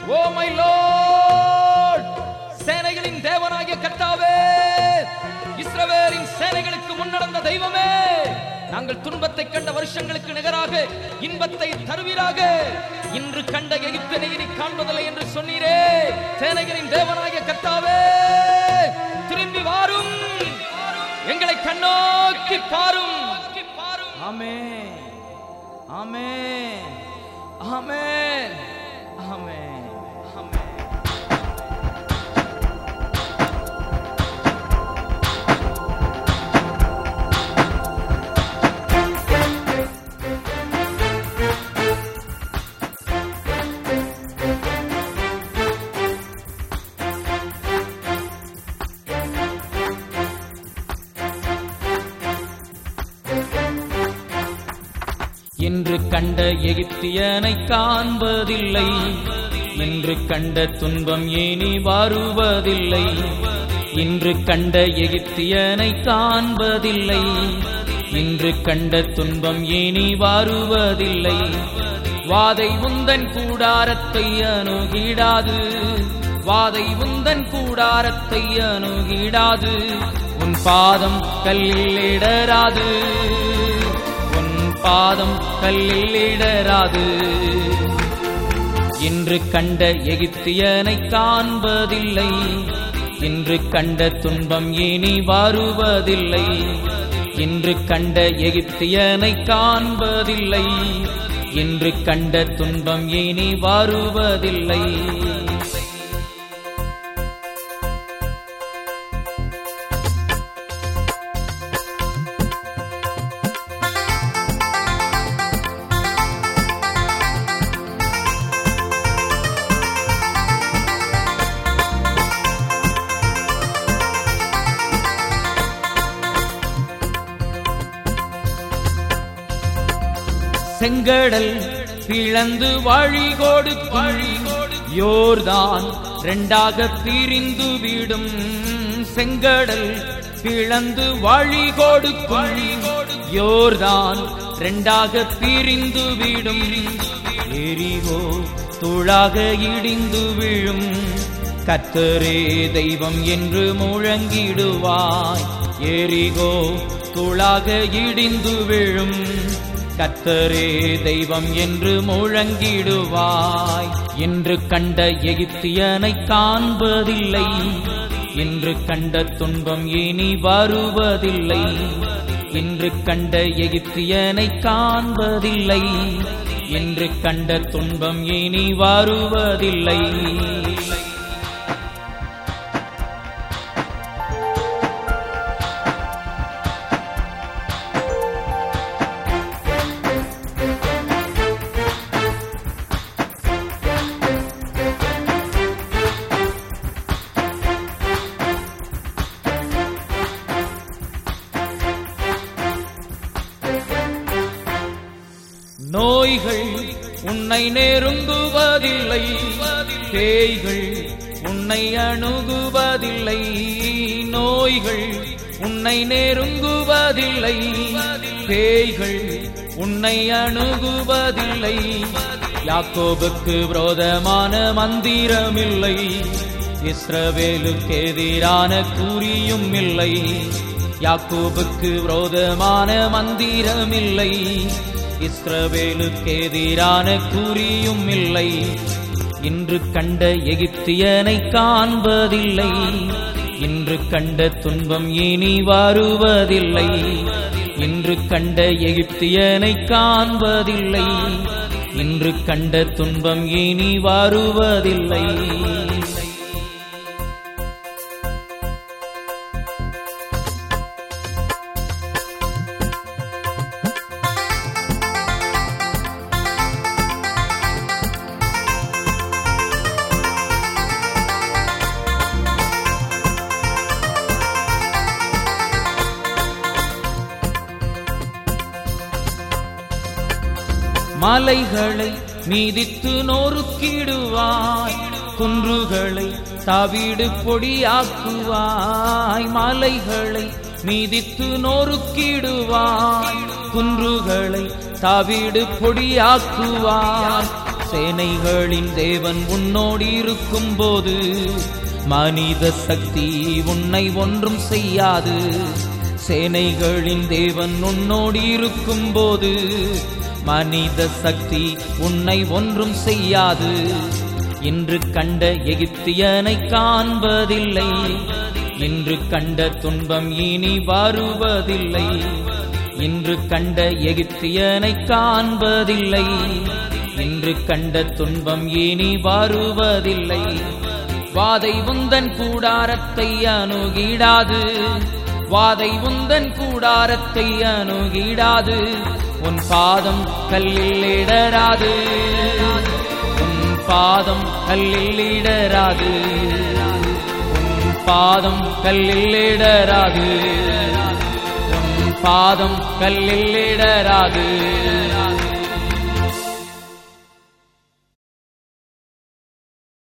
oh my Lord சேனைகளின் தேவனாகிய கர்த்தாவே இஸ்ரவேலின் சேனைகளுக்கு முன்னடந்த தெய்வமே நாங்கள் துன்பத்தை கண்ட வருஷங்களுக்கு நிகராக இன்பத்தை தருவீராக இன்று கண்ட எகிப்தினை இனி காண்பதில்லை என்று சொன்னீரே சேனைகளின் தேவனாகிய கர்த்தாவே திரும்பி வாரும் எங்களை கண்ணோக்கி பாரும் ஆமே ஆமே ஆமே ஆமே ஆமே இன்று கண்ட எகிப்தியனை காண்பதில்லை இன்று கண்ட துன்பம் ஏனி வருவதில்லை இன்று கண்ட எகிப்தியனை காண்பதில்லை இன்று கண்ட துன்பம் ஏனி வருவதில்லை வாதை உந்தன் கூடாரத்தை அணுகிடாது வாதை உந்தன் கூடாரத்தை அணுகிடாது உன் பாதம் கல்லில் இடராது உன் பாதம் கல்லில் இடராது இன்று கண்ட எகிப்தியனை காண்பதில்லை இன்று கண்ட துன்பம் இனி வருவதில்லை இன்று கண்ட எகிப்தியனை காண்பதில்லை இன்று கண்ட துன்பம் இனி வருவதில்லை செங்கடல் பிளந்து வழி கொடுக்கும் யோர்தான் ரெண்டாக பிரிந்து விடும் செங்கடல் பிளந்து வழி கொடுக்கும் யோர்தான் ரெண்டாக பிரிந்து விடும் எரிவோ துளாக இடிந்து விழும் கத்தரே தெய்வம் என்று முழங்கிடுவாய் எரிகோ துளாக இடிந்து விழும் கத்தரே தெய்வம் என்று முழங்கிடுவாய் என்று கண்ட எகிப்தியனை காண்பதில்லை இன்று கண்ட துன்பம் இனி வருவதில்லை இன்று கண்ட எகிப்தியனை காண்பதில்லை இன்று கண்ட துன்பம் இனி வருவதில்லை நோய்கள் உன்னை நெருங்குவதில்லை பேய்கள் உன்னை அணுகுவதில்லை நோய்கள் உன்னை நெருங்குவதில்லை பேய்கள் உன்னை அணுகுவதில்லை யாக்கோபுக்கு விரோதமான மந்திரமில்லை இஸ்ரவேலுக்கு எதிரான கூறியும் இல்லை யாக்கோபுக்கு விரோதமான மந்திரமில்லை இஸ்ரவேலுக்கு எதிரான கூறியும் இல்லை இன்று கண்ட எகிப்தியனை காண்பதில்லை இன்று கண்ட துன்பம் இனி வருவதில்லை இன்று கண்ட எகிப்தியனை காண்பதில்லை இன்று கண்ட துன்பம் இனி வருவதில்லை மலைகளை மீதித்து நொறுக்கிடுவாய் குன்றுகளை தவிடு பொடியாக்குவாய் மலைகளை மீதித்து நொறுக்கிடுவாய் குன்றுகளை தவிடு பொடியாக்குவாய் சேனைகளின் தேவன் உன்னோடு இருக்கும்போது மனித சக்தி உன்னை ஒன்றும் செய்யாது சேனைகளின் தேவன் உன்னோடு இருக்கும்போது மனித சக்தி உன்னை ஒன்றும் செய்யாது இன்று கண்ட எகிப்தியனை காண்பதில்லை இன்று கண்ட துன்பம் இனி வருவதில்லை இன்று கண்ட எகிப்தியனை காண்பதில்லை இன்று கண்ட துன்பம் இனி வருவதில்லை வாதை உந்தன் கூடாரத்தை அணுகிடாது வாதை உந்தன் கூடாரத்தை அணுகிடாது உன் பாதம் கல்லில் இடராது உன் பாதம் கல்லில் இடராது உன் பாதம் கல்லில் இடராது உன் பாதம் கல்லில் இடராது